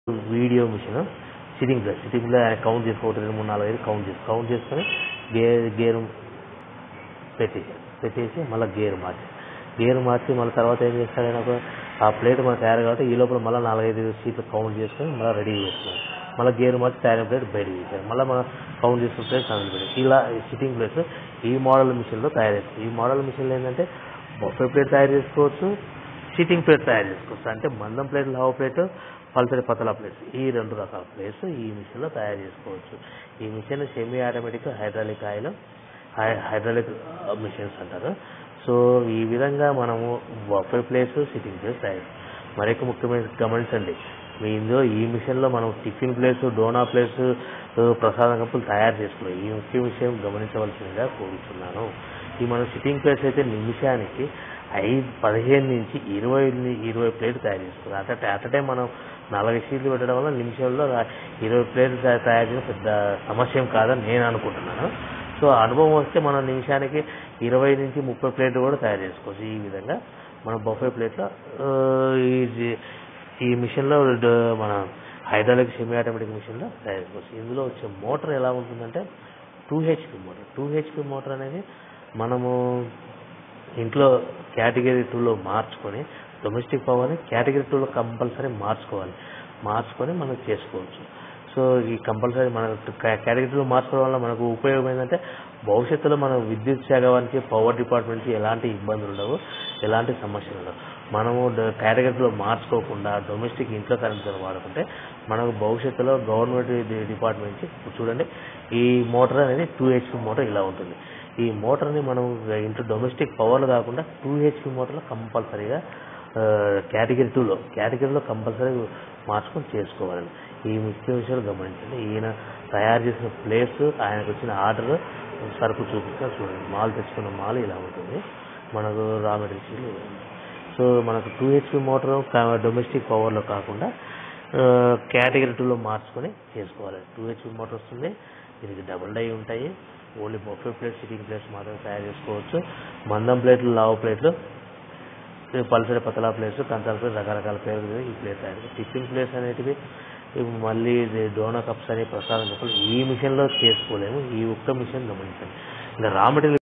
video machine sitting place sitting place ఆయన count చేసుకో ఒకటి రెండు మూడు నాలుగు ఐదు కౌంట్ చేసి కౌంట్ చేసుకొని గేర్ గేర్ పెట్టేసి పెట్టేసి మళ్ళీ గేర్ మార్చి గేర్ మార్చి మళ్ళీ తర్వాత ఏం చేస్తాడు ఆయన ఒక ఆ ప్లేట్ మనకు తయారు కాబట్టి ఈ లోపల మళ్ళీ నాలుగైదు సీట్లు కౌంట్ చేసుకొని మళ్ళీ రెడీ చేసుకున్నాం మళ్ళీ గేర్ మార్చి తయారైన ప్లేట్ బయటకు తీసారు మళ్ళీ మనం కౌంట్ చేసుకున్న ప్లేట్ అందులో పెట్టి ఇలా సిట్టింగ్ ప్లేస్ ఈ మోడల్ మిషన్లో తయారు చేస్తాం ఈ మోడల్ మిషన్లో ఏంటంటే బొఫే ప్లేట్ తయారు చేసుకోవచ్చు సిట్టింగ్ ప్లేట్ తయారు చేసుకోవచ్చు అంటే మందం ప్లేట్ లావు ప్లేట్ పల్సరి పతలా ప్లేట్స్ ఈ రెండు రకాల ప్లేట్స్ ఈ మిషన్లో తయారు చేసుకోవచ్చు ఈ machine semi automatic hydraulic oil hydraulic machines అంటారు సో ఈ విధంగా మనము బఫే ప్లేస్ సిట్టింగ్ ప్లేస్ తయారు మరొక ముఖ్యమైన గమనించండి మీ ఇందులో ఈ మిషన్లో మనం టిఫిన్ ప్లేస్ డోనా ప్లేస్ ప్రసాదం కప్పులు తయారు చేసుకున్నాం ఈ ముఖ్య విషయం గమనించవలసిందిగా కోరుతున్నాను ఈ మన సిట్టింగ్ ప్లేస్ అయితే నిమిషానికి ఐదు పదిహేను నుంచి ఇరవై ఇరవై ప్లేట్ తయారు చేసుకున్నాం అట్ అట్ టైం మనం నలభై షీట్లు పెట్టడం వల్ల నిమిషంలో ఇరవై ప్లేట్లు తయారు చేయడం పెద్ద సమస్య ఏం కాదని నేను అనుకుంటున్నాను సో అనుభవం వస్తే మనం నిమిషానికి ఇరవై నుంచి ముప్పై ప్లేట్లు కూడా తయారు చేసుకోవచ్చు ఈ విధంగా మన బొఫే ప్లేట్లో ఈ ఈ మిషన్లో మన హైడ్రాలిక్ సెమీ ఆటోమేటిక్ మిషన్లో తయారు చేసుకోవచ్చు ఇందులో వచ్చే మోటార్ ఎలా ఉంటుందంటే two HP motor two HP motor అనేది మనము ఇంట్లో కేటగిరీ టూలో మార్చుకొని డొమెస్టిక్ పవర్ని కేటగిరీ టూలో కంపల్సరీ మార్చుకోవాలి మార్చుకొని మనం చేసుకోవచ్చు సో ఈ కంపల్సరీ మన కేటగిరీలో మార్చుకోవడం వల్ల మనకు ఉపయోగం ఏంటంటే భవిష్యత్తులో మన విద్యుత్ శాఖ వారికి పవర్ డిపార్ట్మెంట్కి ఎలాంటి ఇబ్బందులు ఉండవు ఎలాంటి సమస్యలు ఉండవు మనము కేటగిరీలో మార్చుకోకుండా డొమెస్టిక్ ఇంట్లో కరెంట్ వాడుకుంటే మనకు భవిష్యత్తులో గవర్నమెంట్ డిపార్ట్మెంట్ చూడండి ఈ మోటార్ అనేది టూ హెచ్పి మోటార్ ఇలా ఉంటుంది ఈ మోటార్ని మనం ఇంట్లో డొమెస్టిక్ పవర్లు కాకుండా టూ హెచ్పి మోటార్లో కంపల్సరీగా కేటగిరీ టూలో కేటగిరీలో కంపల్సరీ మార్చుకొని చేసుకోవాలండి ఈ ముఖ్య విషయాలు గమనించండి ఈయన తయారు చేసిన ప్లేస్ ఆయనకు వచ్చిన ఆర్డర్ సరుకు చూపిస్తా చూడండి మాల్ తెచ్చుకున్న మాల్ ఇలా ఉంటుంది మనకు రా మెటీరియల్స్ సో మనకు టూ హెచ్పి మోటార్ డొమెస్టిక్ పవర్లో కాకుండా కేటగిరీ టూలో మార్చుకొని చేసుకోవాలి టూ హెచ్పి మోటార్ వస్తుంది దీనికి డబుల్ డై ఉంటాయి only buffet plate sitting plates మాత్రమే తయారు చేసుకోవచ్చు మందం ప్లేట్లు లావు ప్లేట్లు పల్సరి పతలా ప్లేట్స్ కంచాల ప్లేట్ రకరకాల పేర్లు ఈ ప్లేట్ తయారు టిఫిన్ ప్లేట్స్ అనేటివి మళ్ళీ డోనా కప్స్ అని ప్రసాదం కప్పులు ఈ మిషన్లో చేసుకోలేము ఈ ఒక్క మిషన్ గమనించండి ఇంకా రా మెటీరియల్